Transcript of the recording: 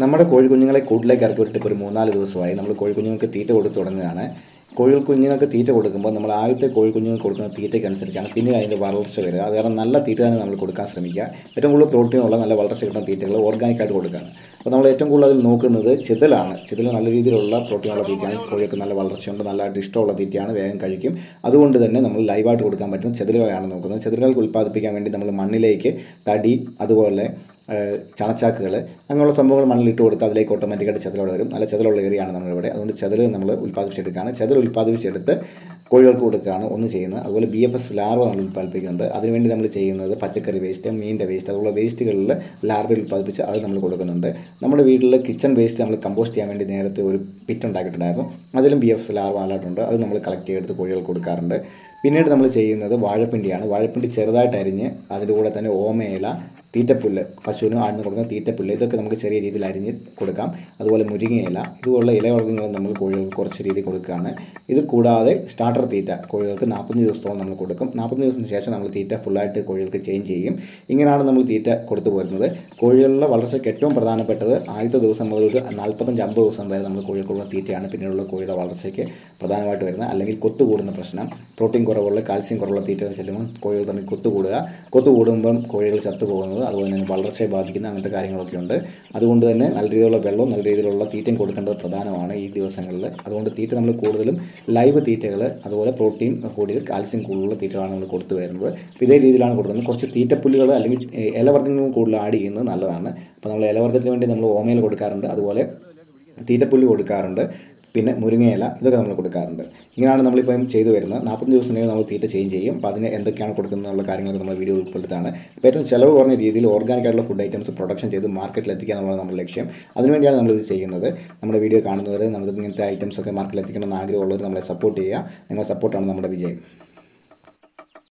നമ്മുടെ കോഴിക്കുഞ്ഞുങ്ങളെ കൂട്ടിലേക്ക് ഇറക്കി വിട്ടിട്ട് ഇപ്പോൾ ഒരു മൂന്നാല് ദിവസമായി നമ്മൾ കോഴിക്കുഞ്ഞുങ്ങൾക്ക് തീറ്റ കൊടുത്ത് തുടങ്ങുകയാണ് കോഴി കുഞ്ഞുങ്ങൾക്ക് തീറ്റ കൊടുക്കുമ്പോൾ നമ്മൾ ആദ്യത്തെ കോഴിക്കുഞ്ഞുങ്ങൾക്ക് കൊടുക്കുന്ന തീറ്റയ്ക്ക് അനുസരിച്ചാണ് പിന്നീട് അതിൻ്റെ വളർച്ച വരിക അത് കാരണം നല്ല തീറ്റ തന്നെ നമ്മൾ കൊടുക്കാൻ ശ്രമിക്കുക ഏറ്റവും കൂടുതൽ പ്രോട്ടീൻ ഉള്ള നല്ല വളർച്ച കിട്ടുന്ന തീറ്റകൾ ഓർഗാനിക്കായിട്ട് കൊടുക്കുകയാണ് അപ്പോൾ നമ്മൾ ഏറ്റവും കൂടുതൽ അതിൽ നോക്കുന്നത് ചിതലാണ് ചിതൽ നല്ല രീതിയിലുള്ള പ്രോട്ടീനുള്ള തീറ്റയാണ് കോഴിക്ക് നല്ല വളർച്ചയുണ്ട് നല്ലതായിട്ട് ഇഷ്ടമുള്ള തീറ്റയാണ് വേഗം കഴിക്കും അതുകൊണ്ട് തന്നെ നമ്മൾ ലൈവായിട്ട് കൊടുക്കാൻ പറ്റുന്ന ചെതിലുകളാണ് നോക്കുന്നത് ചെതിലുകൾക്ക് ഉൽപ്പാദിപ്പിക്കാൻ വേണ്ടി നമ്മൾ മണ്ണിലേക്ക് തടി അതുപോലെ ഏഹ് ചണച്ചാക്കുകൾ അങ്ങനെയുള്ള സംഭവങ്ങൾ മണ്ണിലിട്ട് കൊടുത്ത് അതിലേക്ക് ഓട്ടോമാറ്റിക്കായിട്ട് ചെതലോടെ വരും നല്ല ചെതലുള്ള ഏരിയയാണ് നമ്മളിവിടെ അതുകൊണ്ട് ചെതൽ നമ്മൾ ഉൽപ്പാദിപ്പിച്ചെടുക്കുകയാണ് ചെതൽ ഉൽപ്പാദിപ്പിച്ചെടുത്ത് കോഴികൾക്ക് കൊടുക്കുകയാണ് ഒന്ന് ചെയ്യുന്നത് അതുപോലെ ബി എഫ് എസ് ലാർവ നമ്മൾ ഉൽപ്പാദിപ്പിക്കുന്നുണ്ട് അതിനുവേണ്ടി നമ്മൾ ചെയ്യുന്നത് പച്ചക്കറി വേസ്റ്റ് മീനിൻ്റെ വേസ്റ്റ് അതുപോലെ വേസ്റ്റുകളിൽ ലാർവ ഉൽപ്പാദിപ്പിച്ച് അത് നമ്മൾ കൊടുക്കുന്നുണ്ട് നമ്മുടെ വീട്ടിൽ കിച്ചൺ വേസ്റ്റ് നമ്മൾ കമ്പോസ്റ്റ് ചെയ്യാൻ വേണ്ടി നേരത്തെ ഒരു പിറ്റ് ഉണ്ടാക്കിയിട്ടുണ്ടായിരുന്നു അതിലും ബി എഫ് എസ് ലാർവ നല്ലതായിട്ടുണ്ട് അത് നമ്മൾ കളക്ട് ചെയ്തെടുത്ത് കോഴികൾക്ക് കൊടുക്കാറുണ്ട് പിന്നീട് നമ്മൾ ചെയ്യുന്നത് വാഴപ്പിണ്ടിയാണ് വാഴപ്പിണ്ടി ചെറുതായിട്ട് അരിഞ്ഞ് അതിൻ്റെ കൂടെ തന്നെ ഓമയില തീറ്റപ്പുല്ല് പശുവിനും ആടിന് കൊടുക്കുന്ന തീറ്റപ്പുല്ല് ഇതൊക്കെ നമുക്ക് ചെറിയ രീതിയിൽ അരിഞ്ഞ് കൊടുക്കാം അതുപോലെ മുരിങ്ങയില ഇതുപോലുള്ള ഇലവർഗ്ഗങ്ങൾ നമ്മൾ കോഴികൾക്ക് കുറച്ച് രീതിയിൽ കൊടുക്കുകയാണ് ഇത് കൂടാതെ സ്റ്റാർട്ടർ തീറ്റ കോഴികൾക്ക് നാൽപ്പത്തഞ്ച് ദിവസത്തോളം നമ്മൾ കൊടുക്കും നാൽപ്പത്തഞ്ച് ദിവസത്തിന് ശേഷം നമ്മൾ തീറ്റ ഫുള്ളായിട്ട് കോഴികൾക്ക് ചേഞ്ച് ചെയ്യും ഇങ്ങനെയാണ് നമ്മൾ തീറ്റ കൊടുത്തു പോരുന്നത് കോഴികളുടെ വളർച്ചയ്ക്ക് ഏറ്റവും പ്രധാനപ്പെട്ടത് ആദ്യത്തെ ദിവസം മുതൽ ഒരു നാൽപ്പത്തഞ്ച് അമ്പത് ദിവസം വരെ നമ്മൾ കോഴികൾക്ക് കൊടുക്കുന്ന തീറ്റയാണ് പിന്നീടുള്ള കോഴിയുടെ വളർച്ചയ്ക്ക് പ്രധാനമായിട്ട് വരുന്നത് അല്ലെങ്കിൽ കൊത്തു കൂടുന്ന പ്രശ്നം പ്രോട്ടീൻ കുറവുള്ള കാൽസ്യം കുറവുള്ള തീറ്റകൾ ചെല്ലുമ്പോൾ കോഴികൾ തമ്മിൽ കൊത്തു കൂടുക കൊത്തു കൂടുമ്പം കോഴികൾ ചത്തു പോകുന്നത് അതുപോലെ തന്നെ വളർച്ചയെ ബാധിക്കുന്ന അങ്ങനത്തെ കാര്യങ്ങളൊക്കെ ഉണ്ട് അതുകൊണ്ട് തന്നെ നല്ല രീതിയിലുള്ള വെള്ളവും നല്ല രീതിയിലുള്ള തീറ്റയും കൊടുക്കേണ്ടത് പ്രധാനമാണ് ഈ ദിവസങ്ങളിൽ അതുകൊണ്ട് തീറ്റ നമ്മൾ കൂടുതലും ലൈവ് തീറ്റകൾ അതുപോലെ പ്രോട്ടീൻ കൂടിയത് കാൽസ്യം കൂടുതലുള്ള തീറ്റകളാണ് നമ്മൾ കൊടുത്തു വരുന്നത് അപ്പോൾ ഇതേ രീതിയിലാണ് കൊടുക്കുന്നത് കുറച്ച് തീറ്റപ്പുല്ലുകൾ അല്ലെങ്കിൽ ഏഹ്, ഇലവർഗ്ഗങ്ങളും കൂടുതൽ ആഡ് ചെയ്യുന്നത് നല്ലതാണ് അപ്പോൾ നമ്മൾ ഇലവർഗ്ഗത്തിന് വേണ്ടി നമ്മൾ ഓമയിൽ കൊടുക്കാറുണ്ട് അതുപോലെ തീറ്റപ്പുല്ല് കൊടുക്കാറുണ്ട് പിന്നെ മുരിങ്ങയില ഇതൊക്കെ നമ്മൾ കൊടുക്കാറുണ്ട് ഇങ്ങനെയാണ് നമ്മളിപ്പം ചെയ്തു വരുന്നത് നാൽപ്പത്തഞ്ച് ദിവസം കഴിഞ്ഞ് നമ്മൾ തീറ്റ ചേഞ്ച് ചെയ്യും അപ്പോൾ അതിന് എന്തൊക്കെയാണ് കൊടുക്കുന്നത് എന്നുള്ള കാര്യങ്ങളൊക്കെ നമ്മൾ വീഡിയോ ഉൾപ്പെടുത്താണ് അപ്പോൾ ഏറ്റവും ചിലവ് കുറഞ്ഞ രീതിയിൽ ഓർഗാനിക് ആയിട്ടുള്ള ഫുഡ് ഐറ്റംസ് പ്രൊഡക്ഷൻ ചെയ്ത് മാർക്കറ്റിൽ എത്തിക്കുക എന്നുള്ളത് നമ്മുടെ ലക്ഷ്യം അതിനുവേണ്ടിയാണ് നമ്മളിത് ചെയ്യുന്നത് നമ്മുടെ വീഡിയോ കാണുന്നവർ നമുക്ക് ഇങ്ങനത്തെ ഐറ്റംസ് ഒക്കെ മാർക്കറ്റിൽ എത്തിക്കണം എന്ന് ആഗ്രഹമുള്ളവർ നമ്മളെ സപ്പോർട്ട് ചെയ്യുക നിങ്ങളുടെ സപ്പോർട്ടാണ് നമ്മുടെ വിജയം